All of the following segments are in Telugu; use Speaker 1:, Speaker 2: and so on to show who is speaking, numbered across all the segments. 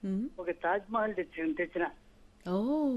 Speaker 1: మ్మ్.
Speaker 2: ఒక తాజ్ మహల్ తెచ్చి తెచ్చిన
Speaker 1: ఓ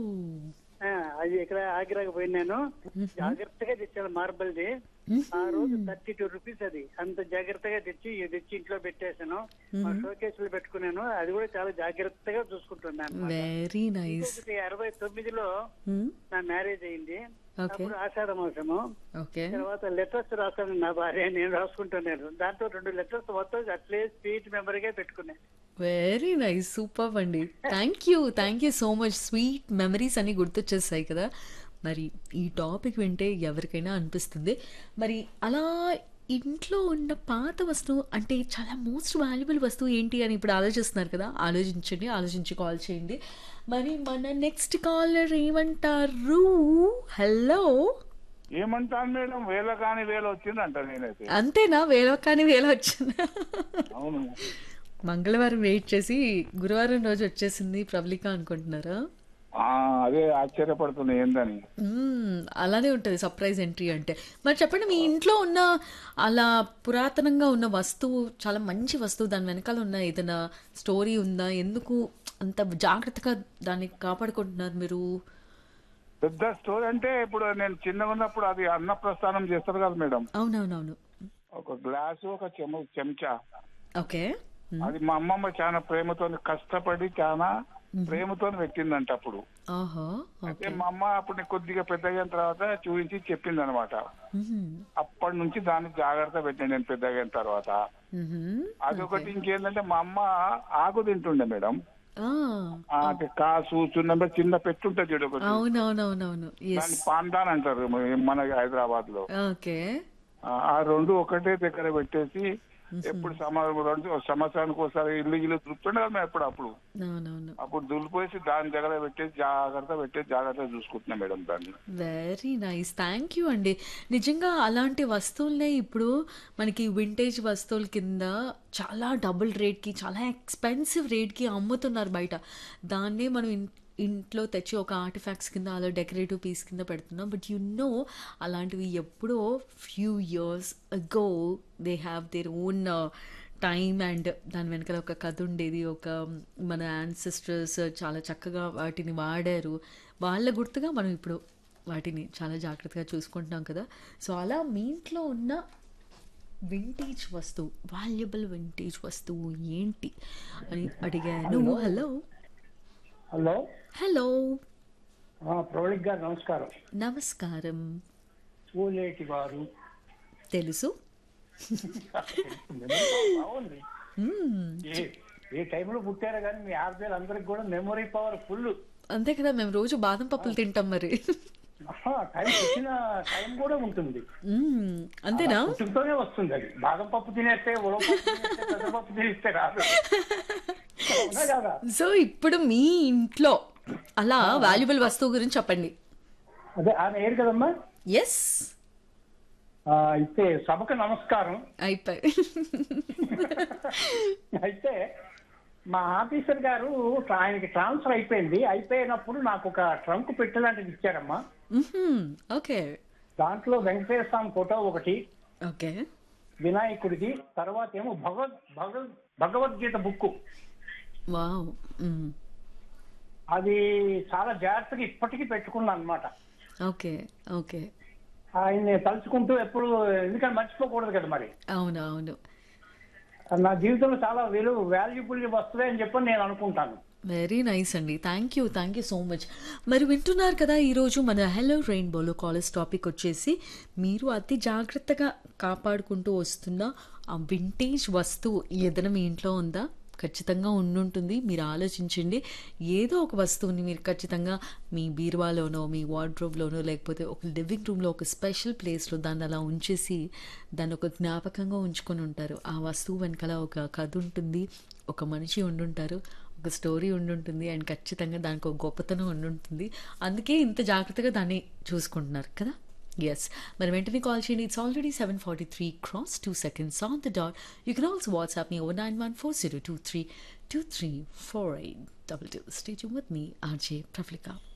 Speaker 2: ఆ, అది ఇక్కడ ఆగ్రాకి పోయినాను జాగ్రత్తగా తెచ్చాను మార్బల్ది ఆ రోజు థర్టీ టూ రూపీస్ అది అంత జాగ్రత్తగా తెచ్చి ఇది తెచ్చి ఇంట్లో పెట్టేశాను మా షోకేస్ లో పెట్టుకున్నాను అది కూడా చాలా జాగ్రత్తగా చూసుకుంటున్నాను
Speaker 1: వెరీ నైస్
Speaker 2: ఇంకొకటి అరవై తొమ్మిదిలో
Speaker 1: మ్మ్.
Speaker 2: నా మ్యారేజ్ అయింది
Speaker 1: ఓకే
Speaker 2: అప్పుడు ఆషాఢ మాసము
Speaker 1: ఓకే
Speaker 2: తర్వాత లెటర్స్ రాస్తాను నా భార్య నేను రాసుకుంటున్నాను దాంట్లో రెండు లెటర్స్ మొత్తం అట్లే స్వీట్ మెమరీ గా పెట్టుకున్నాను
Speaker 1: వెరీ నైస్ సూపర్ అండి thank you thank you so much sweet memories అన్ని గుర్తొచ్చేస్తాయి కదా మరి ఈ టాపిక్ వింటే ఎవరికైనా అనిపిస్తుంది మరి అలా ఇంట్లో ఉన్న పాత వస్తువు అంటే చాలా మోస్ట్ వాల్యుబుల్ వస్తువు ఏంటి అని ఇప్పుడు ఆలోచిస్తున్నారు కదా ఆలోచించండి ఆలోచించి కాల్ చేయండి మరి మన నెక్స్ట్ కాలర్ ఏమంటారు హలో
Speaker 3: ఏమంటాను మేడం వేల కాని వేల వచ్చిందంట నేనైతే
Speaker 1: అంతేనా వేల కానీ వేల వచ్చిందా
Speaker 3: అవును
Speaker 1: మంగళవారం వెయిట్ చేసి గురువారం రోజు వచ్చేసింది ప్రబలిక అనుకుంటున్నారా
Speaker 3: ఆ, అదే ఆశ్చర్యపడుతుంది ఏందని
Speaker 1: మ్మ్, అలానే ఉంటుంది సర్ప్రైజ్ ఎంట్రీ అంటే మరి చెప్పండి మీ ఇంట్లో ఉన్న అలా పురాతనంగా ఉన్న వస్తువు చాలా మంచి వస్తువు దాని వెనకాల ఉన్న ఏదైనా స్టోరీ ఉందా ఎందుకు అంత జాగ్రత్తగా దాన్ని కాపాడుకుంటున్నారు మీరు
Speaker 3: పెద్ద స్టోరీ అంటే ఇప్పుడు నేను చిన్నగా ఉన్నప్పుడు అది అన్న ప్రస్థానం చేస్తారు కదా మేడం
Speaker 1: అవునవునవును
Speaker 3: ఒక గ్లాసు ఒక చెమ చెంచా
Speaker 1: ఓకే
Speaker 3: అది మా అమ్మమ్మ చాలా ప్రేమతో కష్టపడి చాలా ప్రేమతో పెట్టిందంట అప్పుడు
Speaker 1: ఆహా
Speaker 3: అయితే మా అమ్మ అప్పుడు నేను కొద్దిగా పెద్దగా అయిన తర్వాత చూపించి చెప్పింది అనమాట
Speaker 1: మ్మ్.
Speaker 3: అప్పటి నుంచి దాన్ని జాగ్రత్త పెట్టాను నేను పెద్దగా అయిన తర్వాత
Speaker 1: మ్మ్.
Speaker 3: అదొకటి ఇంకేంటంటే మా అమ్మ ఆకు తింటుండే మేడం
Speaker 1: ఆ,
Speaker 3: ఆ, అంటే కాసు చిన్న చిన్న పెట్టుంటది చూడు ఒకటి
Speaker 1: అవునవునవునవును ఎస్
Speaker 3: దాన్ని పాండాన్ అంటారు మన హైదరాబాద్ లో
Speaker 1: ఓకే
Speaker 3: ఆ ఆ రెండు ఒకటే దగ్గర పెట్టేసి ఎప్పుడు సమా రెండు సంవత్సరానికి ఒకసారి ఇల్లు ఇల్లు దులుపుతుండే కదా మేము ఎప్పుడు అప్పుడు
Speaker 1: అవునవును
Speaker 3: అప్పుడు దులిపేసి దాని దగ్గర పెట్టేసి జాగ్రత్త పెట్టేసి జాగ్రత్తగా చూసుకుంటున్నాం మేడం దాన్ని
Speaker 1: వెరీ నైస్ థ్యాంక్ యూ అండి నిజంగా అలాంటి వస్తువులనే ఇప్పుడు మనకి వింటేజ్ వస్తువుల కింద చాలా డబుల్ రేట్కి చాలా ఎక్స్పెన్సివ్ రేట్కి అమ్ముతున్నారు బయట దాన్నే మనం ఇన్- ఇంట్లో తెచ్చి ఒక ఆర్టిఫాక్ట్స్ కింద అలా డెకరేటివ్ పీస్ కింద పెడుతున్నాం బట్ యు నో అలాంటివి ఎప్పుడో few years ago they have their own time and దాని వెనకాల ఒక కథ ఉండేది ఒక మన యాన్సిస్టర్స్ చాలా చక్కగా వాటిని వాడారు వాళ్ళ గుర్తుగా మనం ఇప్పుడు వాటిని చాలా జాగ్రత్తగా చూసుకుంటున్నాం కదా సో అలా మీ ఇంట్లో ఉన్న వింటేజ్ వస్తువు వాల్యుబుల్ వింటేజ్ వస్తువు ఏంటి అని అడిగాను హలో
Speaker 4: హలో
Speaker 1: హలో
Speaker 4: ఆ, ప్రవళిక్ గారు నమస్కారం
Speaker 1: నమస్కారం
Speaker 4: పూలేటి వారు
Speaker 1: తెలుసు
Speaker 4: బాగుంది
Speaker 1: మ్మ్.
Speaker 4: ఏ ఏ టైంలో పుట్టారో కానీ మీ ఆర్బీఎల్ అందరికి కూడా మెమొరీ పవర్ ఫుల్
Speaker 1: అంతే కదా మేము రోజు బాదం పప్పులు తింటాం మరి
Speaker 4: టైం పుట్టిన టైం కూడా ఉంటుంది
Speaker 1: మ్మ్. అంతేనా
Speaker 4: పుట్టుకతోనే వస్తుంది అది బాదం పప్పు తినేస్తే ఉలవ పప్పు తినేస్తే పెసరపప్పు తినేస్తే రాదు అవునా కదా
Speaker 1: సో ఇప్పుడు మీ ఇంట్లో అలా వాల్యుబుల్ వస్తువు గురించి చెప్పండి
Speaker 4: అదే ఆయన ఏరు కదమ్మా
Speaker 1: ఎస్
Speaker 4: ఆ, అయితే సభకు నమస్కారం
Speaker 1: అయిపోయి
Speaker 4: అయితే మా ఆఫీసర్ గారు ఆయనకి ట్రాన్స్ఫర్ అయిపోయింది అయిపోయినప్పుడు నాకు ఒక ట్రంక్ పెట్టలాంటిది ఇచ్చారమ్మా
Speaker 1: ఓకే
Speaker 4: దాంట్లో వెంకటేశ్వర స్వామి ఫోటో ఒకటి
Speaker 1: ఓకే
Speaker 4: వినాయకుడిది తర్వాత ఏమో భగవద్ భగవద్ భగవద్గీత బుక్
Speaker 1: వావ్ మ్మ్.
Speaker 4: అది చాలా జాగ్రత్తగా ఇప్పటికీ పెట్టుకున్నాను అనమాట
Speaker 1: ఓకే ఓకే
Speaker 4: ఆయన్ని తలుచుకుంటూ ఎప్పుడు ఎందుకంటే మర్చిపోకూడదు కదా మరి
Speaker 1: అవును అవును
Speaker 4: నా జీవితంలో చాలా విలువ వాల్యుబుల్ వస్తువే అని చెప్పి నేను అనుకుంటాను
Speaker 1: వెరీ నైస్ అండి thank you thank you so much మరి వింటున్నారు కదా ఈరోజు మన హెలో రెయిన్బోలో కాలేజ్ టాపిక్ వచ్చేసి మీరు అతి జాగ్రత్తగా కాపాడుకుంటూ వస్తున్న ఆ వింటేజ్ వస్తువు ఏదైనా మీ ఇంట్లో ఉందా ఖచ్చితంగా ఉండుంటుంది మీరు ఆలోచించండి ఏదో ఒక వస్తువుని మీరు ఖచ్చితంగా మీ బీరువాలోనో మీ వార్డ్రోబ్లోనో లేకపోతే ఒక లివింగ్ రూమ్లో ఒక స్పెషల్ ప్లేస్లో దాన్ని అలా ఉంచేసి దాన్ని ఒక జ్ఞాపకంగా ఉంచుకొని ఉంటారు ఆ వస్తువు వెనకాల ఒక కథ ఉంటుంది ఒక మనిషి ఉండుంటారు ఒక స్టోరీ ఉండుంటుంది అండ్ ఖచ్చితంగా దానికి ఒక గొప్పతనం ఉండుంటుంది అందుకే ఇంత జాగ్రత్తగా దాన్ని చూసుకుంటున్నారు కదా ఎస్ మరి వెంటనే కాల్ చేయండి it's already seven forty three cross two seconds on the dot you can also WhatsApp me over nine one four zero two three two three four eight double two stage with me RJ ప్రఫ్లికా